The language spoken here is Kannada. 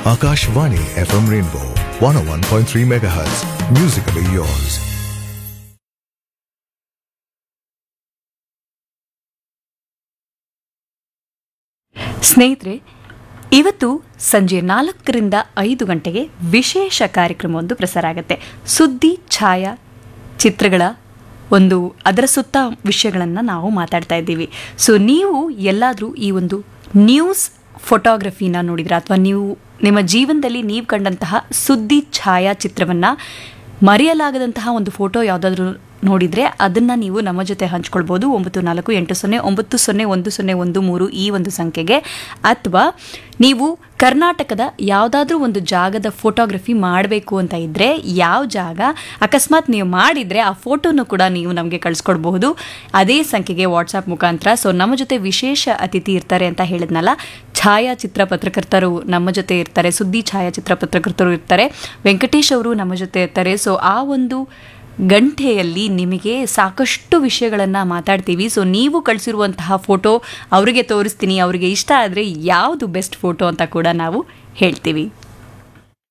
Akashvani FM Rainbow 101.3 MHz. Musically yours. ಸ್ನೇಹಿತರೆ ಇವತ್ತು ಸಂಜೆ ನಾಲ್ಕರಿಂದ ಐದು ಗಂಟೆಗೆ ವಿಶೇಷ ಕಾರ್ಯಕ್ರಮವೊಂದು ಪ್ರಸಾರ ಆಗುತ್ತೆ ಸುದ್ದಿ ಛಾಯಾ ಚಿತ್ರಗಳ ಒಂದು ಅದರ ಸುತ್ತ ವಿಷಯಗಳನ್ನು ನಾವು ಮಾತಾಡ್ತಾ ಇದ್ದೀವಿ ಸೊ ನೀವು ಎಲ್ಲಾದರೂ ಈ ಒಂದು ನ್ಯೂಸ್ ಫೋಟೋಗ್ರಫಿನ ನೋಡಿದ್ರೆ ಅಥವಾ ನೀವು ನಿಮ್ಮ ಜೀವನದಲ್ಲಿ ನೀವು ಕಂಡಂತಹ ಸುದ್ದಿ ಛಾಯಾಚಿತ್ರವನ್ನು ಮರೆಯಲಾಗದಂತಹ ಒಂದು ಫೋಟೋ ಯಾವುದಾದ್ರೂ ನೋಡಿದರೆ ಅದನ್ನು ನೀವು ನಮ್ಮ ಜೊತೆ ಹಂಚ್ಕೊಳ್ಬೋದು ಒಂಬತ್ತು ನಾಲ್ಕು ಎಂಟು ಸೊನ್ನೆ ಒಂಬತ್ತು ಸೊನ್ನೆ ಒಂದು ಸೊನ್ನೆ ಒಂದು ಮೂರು ಈ ಒಂದು ಸಂಖ್ಯೆಗೆ ಅಥವಾ ನೀವು ಕರ್ನಾಟಕದ ಯಾವುದಾದ್ರೂ ಒಂದು ಜಾಗದ ಫೋಟೋಗ್ರಫಿ ಮಾಡಬೇಕು ಅಂತ ಇದ್ದರೆ ಯಾವ ಜಾಗ ಅಕಸ್ಮಾತ್ ನೀವು ಮಾಡಿದರೆ ಆ ಫೋಟೋನು ಕೂಡ ನೀವು ನಮಗೆ ಕಳಿಸ್ಕೊಡ್ಬಹುದು ಅದೇ ಸಂಖ್ಯೆಗೆ ವಾಟ್ಸಾಪ್ ಮುಖಾಂತರ ಸೊ ನಮ್ಮ ಜೊತೆ ವಿಶೇಷ ಅತಿಥಿ ಇರ್ತಾರೆ ಅಂತ ಹೇಳಿದ್ನಲ್ಲ ಛಾಯಾಚಿತ್ರ ಪತ್ರಕರ್ತರು ನಮ್ಮ ಜೊತೆ ಇರ್ತಾರೆ ಸುದ್ದಿ ಛಾಯಾಚಿತ್ರ ಪತ್ರಕರ್ತರು ಇರ್ತಾರೆ ವೆಂಕಟೇಶ್ ಅವರು ನಮ್ಮ ಜೊತೆ ಇರ್ತಾರೆ ಸೊ ಆ ಒಂದು ಗಂಟೆಯಲ್ಲಿ ನಿಮಗೆ ಸಾಕಷ್ಟು ವಿಷಯಗಳನ್ನು ಮಾತಾಡ್ತೀವಿ ಸೊ ನೀವು ಕಳಿಸಿರುವಂತಹ ಫೋಟೋ ಅವರಿಗೆ ತೋರಿಸ್ತೀನಿ ಅವರಿಗೆ ಇಷ್ಟ ಆದರೆ ಯಾವುದು ಬೆಸ್ಟ್ ಫೋಟೋ ಅಂತ ಕೂಡ ನಾವು ಹೇಳ್ತೀವಿ